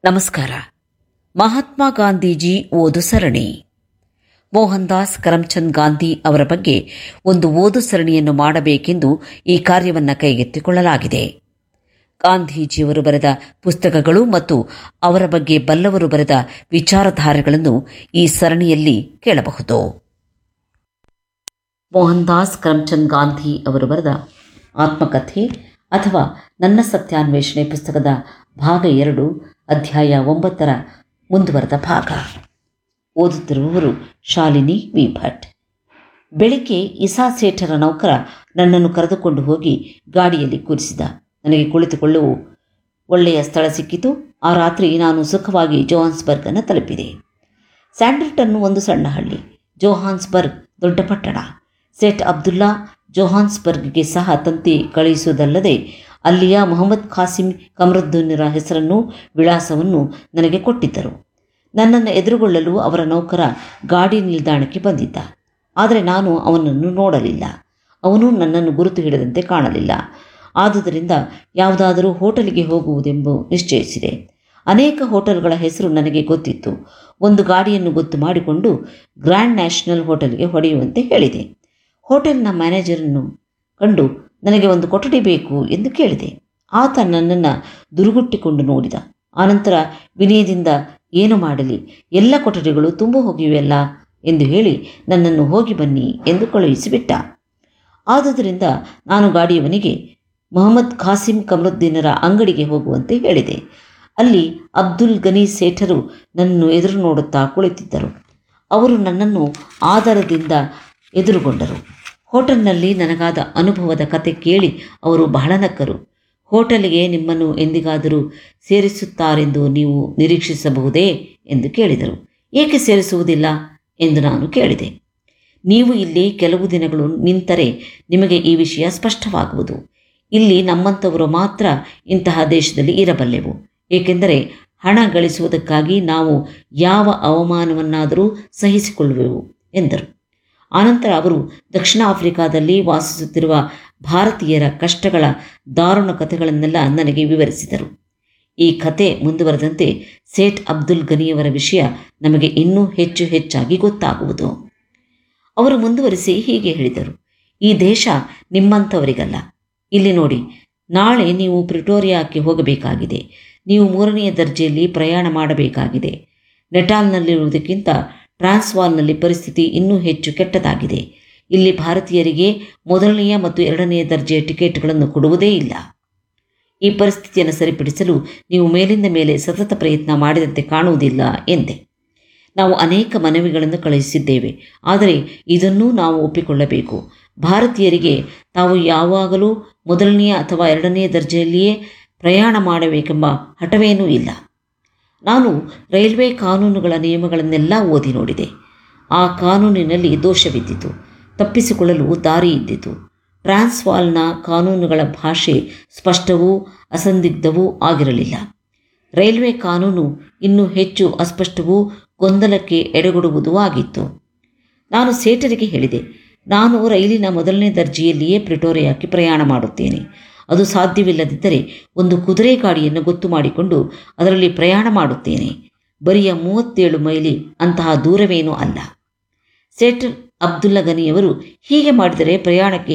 ನಮಸ್ಕಾರ ಮಹಾತ್ಮ ಗಾಂಧೀಜಿ ಓದು ಸರಣಿ ಮೋಹನ್ ದಾಸ್ ಕರಮ್ಚಂದ್ ಗಾಂಧಿ ಅವರ ಬಗ್ಗೆ ಒಂದು ಓದು ಸರಣಿಯನ್ನು ಮಾಡಬೇಕೆಂದು ಈ ಕಾರ್ಯವನ್ನು ಕೈಗೆತ್ತಿಕೊಳ್ಳಲಾಗಿದೆ ಗಾಂಧೀಜಿಯವರು ಬರೆದ ಪುಸ್ತಕಗಳು ಮತ್ತು ಅವರ ಬಗ್ಗೆ ಬಲ್ಲವರು ಬರೆದ ವಿಚಾರಧಾರೆಗಳನ್ನು ಈ ಸರಣಿಯಲ್ಲಿ ಕೇಳಬಹುದು ಮೋಹನ್ ದಾಸ್ ಕರಮ್ಚಂದ್ ಗಾಂಧಿ ಅವರು ಬರೆದ ಆತ್ಮಕಥೆ ಅಥವಾ ನನ್ನ ಸತ್ಯಾನ್ವೇಷಣೆ ಪುಸ್ತಕದ ಭಾಗ ಎರಡು ಅಧ್ಯಾಯ ಒಂಬತ್ತರ ಮುಂದುವರೆದ ಭಾಗ ಓದುತ್ತಿರುವವರು ಶಾಲಿನಿ ವಿ ಭಟ್ ಬೆಳಿಗ್ಗೆ ಇಸಾ ಸೇಠರ ನೌಕರ ನನ್ನನ್ನು ಕರೆದುಕೊಂಡು ಹೋಗಿ ಗಾಡಿಯಲ್ಲಿ ಕೂರಿಸಿದ ನನಗೆ ಕುಳಿತುಕೊಳ್ಳುವ ಒಳ್ಳೆಯ ಸ್ಥಳ ಸಿಕ್ಕಿತು ಆ ರಾತ್ರಿ ನಾನು ಸುಖವಾಗಿ ಜೋಹಾನ್ಸ್ಬರ್ಗನ್ನು ತಲುಪಿದೆ ಸ್ಯಾಂಡಲ್ಟನ್ನು ಒಂದು ಸಣ್ಣ ಹಳ್ಳಿ ಜೋಹಾನ್ಸ್ಬರ್ಗ್ ದೊಡ್ಡ ಪಟ್ಟಣ ಸೇಠ್ ಅಬ್ದುಲ್ಲಾ ಜೋಹಾನ್ಸ್ಬರ್ಗ್ಗೆ ಸಹ ತಂತಿ ಕಳುಹಿಸುವುದಲ್ಲದೆ ಅಲ್ಲಿಯ ಮೊಹಮ್ಮದ್ ಖಾಸಿಂ ಕಮರುದ್ದೀನರ ಹೆಸರನ್ನು ವಿಳಾಸವನ್ನು ನನಗೆ ಕೊಟ್ಟಿದ್ದರು ನನ್ನನ್ನು ಎದುರುಗೊಳ್ಳಲು ಅವರ ನೌಕರ ಗಾಡಿ ನಿಲ್ದಾಣಕ್ಕೆ ಬಂದಿದ್ದ ಆದರೆ ನಾನು ಅವನನ್ನು ನೋಡಲಿಲ್ಲ ಅವನು ನನ್ನನ್ನು ಗುರುತು ಹಿಡಿದಂತೆ ಕಾಣಲಿಲ್ಲ ಆದುದರಿಂದ ಯಾವುದಾದರೂ ಹೋಟೆಲಿಗೆ ಹೋಗುವುದೆಂಬ ನಿಶ್ಚಯಿಸಿದೆ ಅನೇಕ ಹೋಟೆಲ್ಗಳ ಹೆಸರು ನನಗೆ ಗೊತ್ತಿತ್ತು ಒಂದು ಗಾಡಿಯನ್ನು ಗೊತ್ತು ಮಾಡಿಕೊಂಡು ಗ್ರ್ಯಾಂಡ್ ನ್ಯಾಷನಲ್ ಹೋಟೆಲ್ಗೆ ಹೊಡೆಯುವಂತೆ ಹೇಳಿದೆ ಹೋಟೆಲ್ನ ಮ್ಯಾನೇಜರನ್ನು ಕಂಡು ನನಗೆ ಒಂದು ಕೊಠಡಿ ಬೇಕು ಎಂದು ಕೇಳಿದೆ ಆತ ನನ್ನನ್ನು ದುರುಗುಟ್ಟಿಕೊಂಡು ನೋಡಿದ ಆನಂತರ ವಿನಯದಿಂದ ಏನು ಮಾಡಲಿ ಎಲ್ಲ ಕೊಠಡಿಗಳು ತುಂಬ ಹೋಗಿವೆಯಲ್ಲ ಎಂದು ಹೇಳಿ ನನ್ನನ್ನು ಹೋಗಿ ಬನ್ನಿ ಎಂದು ಕಳುಹಿಸಿಬಿಟ್ಟ ಆದುದರಿಂದ ನಾನು ಗಾಡಿಯವನಿಗೆ ಮೊಹಮ್ಮದ್ ಖಾಸಿಂ ಕಮರುದ್ದೀನರ ಅಂಗಡಿಗೆ ಹೋಗುವಂತೆ ಹೇಳಿದೆ ಅಲ್ಲಿ ಅಬ್ದುಲ್ ಗನಿ ಸೇಠರು ನನ್ನನ್ನು ಎದುರು ನೋಡುತ್ತಾ ಕುಳಿತಿದ್ದರು ಅವರು ನನ್ನನ್ನು ಆಧಾರದಿಂದ ಎದುರುಗೊಂಡರು ಹೋಟೆಲ್ನಲ್ಲಿ ನನಗಾದ ಅನುಭವದ ಕತೆ ಕೇಳಿ ಅವರು ಬಹಳ ನಕ್ಕರು ಹೋಟೆಲ್ಗೆ ನಿಮ್ಮನ್ನು ಎಂದಿಗಾದರೂ ಸೇರಿಸುತ್ತಾರೆಂದು ನೀವು ನಿರೀಕ್ಷಿಸಬಹುದೇ ಎಂದು ಕೇಳಿದರು ಏಕೆ ಸೇರಿಸುವುದಿಲ್ಲ ಎಂದು ನಾನು ಕೇಳಿದೆ ನೀವು ಇಲ್ಲಿ ಕೆಲವು ದಿನಗಳು ನಿಂತರೆ ನಿಮಗೆ ಈ ವಿಷಯ ಸ್ಪಷ್ಟವಾಗುವುದು ಇಲ್ಲಿ ನಮ್ಮಂಥವರು ಮಾತ್ರ ಇಂತಹ ದೇಶದಲ್ಲಿ ಇರಬಲ್ಲೆವು ಏಕೆಂದರೆ ಹಣ ಗಳಿಸುವುದಕ್ಕಾಗಿ ನಾವು ಯಾವ ಅವಮಾನವನ್ನಾದರೂ ಸಹಿಸಿಕೊಳ್ಳುವೆವು ಎಂದರು ಆನಂತರ ಅವರು ದಕ್ಷಿಣ ಆಫ್ರಿಕಾದಲ್ಲಿ ವಾಸಿಸುತ್ತಿರುವ ಭಾರತೀಯರ ಕಷ್ಟಗಳ ದಾರುಣ ಕಥೆಗಳನ್ನೆಲ್ಲ ನನಗೆ ವಿವರಿಸಿದರು ಈ ಕತೆ ಮುಂದುವರೆದಂತೆ ಸೇಠ್ ಅಬ್ದುಲ್ ಗನಿಯವರ ವಿಷಯ ನಮಗೆ ಇನ್ನೂ ಹೆಚ್ಚು ಹೆಚ್ಚಾಗಿ ಗೊತ್ತಾಗುವುದು ಅವರು ಮುಂದುವರಿಸಿ ಹೀಗೆ ಹೇಳಿದರು ಈ ದೇಶ ನಿಮ್ಮಂಥವರಿಗಲ್ಲ ಇಲ್ಲಿ ನೋಡಿ ನಾಳೆ ನೀವು ಪ್ರಿಟೋರಿಯಾಕ್ಕೆ ಹೋಗಬೇಕಾಗಿದೆ ನೀವು ಮೂರನೆಯ ದರ್ಜೆಯಲ್ಲಿ ಪ್ರಯಾಣ ಮಾಡಬೇಕಾಗಿದೆ ನೆಟಾಲ್ನಲ್ಲಿರುವುದಕ್ಕಿಂತ ಟ್ರಾನ್ಸ್ವಾಲ್ನಲ್ಲಿ ಪರಿಸ್ಥಿತಿ ಇನ್ನೂ ಹೆಚ್ಚು ಕೆಟ್ಟದಾಗಿದೆ ಇಲ್ಲಿ ಭಾರತೀಯರಿಗೆ ಮೊದಲನೆಯ ಮತ್ತು ಎರಡನೆಯ ದರ್ಜೆಯ ಟಿಕೆಟ್ಗಳನ್ನು ಕೊಡುವುದೇ ಇಲ್ಲ ಈ ಪರಿಸ್ಥಿತಿಯನ್ನು ಸರಿಪಡಿಸಲು ನೀವು ಮೇಲಿಂದ ಮೇಲೆ ಸತತ ಪ್ರಯತ್ನ ಮಾಡಿದಂತೆ ಕಾಣುವುದಿಲ್ಲ ಎಂದೆ ನಾವು ಅನೇಕ ಮನವಿಗಳನ್ನು ಕಳುಹಿಸಿದ್ದೇವೆ ಆದರೆ ಇದನ್ನೂ ನಾವು ಒಪ್ಪಿಕೊಳ್ಳಬೇಕು ಭಾರತೀಯರಿಗೆ ತಾವು ಯಾವಾಗಲೂ ಮೊದಲನೆಯ ಅಥವಾ ಎರಡನೆಯ ದರ್ಜೆಯಲ್ಲಿಯೇ ಪ್ರಯಾಣ ಮಾಡಬೇಕೆಂಬ ಹಠವೇನೂ ಇಲ್ಲ ನಾನು ರೈಲ್ವೆ ಕಾನೂನುಗಳ ನಿಯಮಗಳನ್ನೆಲ್ಲ ಓದಿ ನೋಡಿದೆ ಆ ಕಾನೂನಿನಲ್ಲಿ ದೋಷವಿದ್ದಿತು ತಪ್ಪಿಸಿಕೊಳ್ಳಲು ದಾರಿ ಇದ್ದಿತು ಟ್ರಾನ್ಸ್ವಾಲ್ನ ಕಾನೂನುಗಳ ಭಾಷೆ ಸ್ಪಷ್ಟವೂ ಅಸಂದಿಗ್ಧವೂ ಆಗಿರಲಿಲ್ಲ ರೈಲ್ವೆ ಕಾನೂನು ಇನ್ನೂ ಹೆಚ್ಚು ಅಸ್ಪಷ್ಟವೂ ಗೊಂದಲಕ್ಕೆ ಎಡೆಗೊಡುವುದೂ ಆಗಿತ್ತು ನಾನು ಸೇಠರಿಗೆ ಹೇಳಿದೆ ನಾನು ರೈಲಿನ ಮೊದಲನೇ ದರ್ಜೆಯಲ್ಲಿಯೇ ಪ್ರಿಟೋರಿಯಾಕ್ಕೆ ಪ್ರಯಾಣ ಮಾಡುತ್ತೇನೆ ಅದು ಸಾಧ್ಯವಿಲ್ಲದಿದ್ದರೆ ಒಂದು ಕುದುರೆ ಗಾಡಿಯನ್ನು ಗೊತ್ತು ಮಾಡಿಕೊಂಡು ಅದರಲ್ಲಿ ಪ್ರಯಾಣ ಮಾಡುತ್ತೇನೆ ಬರಿಯ ಮೂವತ್ತೇಳು ಮೈಲಿ ಅಂತಹ ದೂರವೇನೂ ಅಲ್ಲ ಸೇಠ್ ಅಬ್ದುಲ್ಲಾ ಗನಿಯವರು ಹೀಗೆ ಮಾಡಿದರೆ ಪ್ರಯಾಣಕ್ಕೆ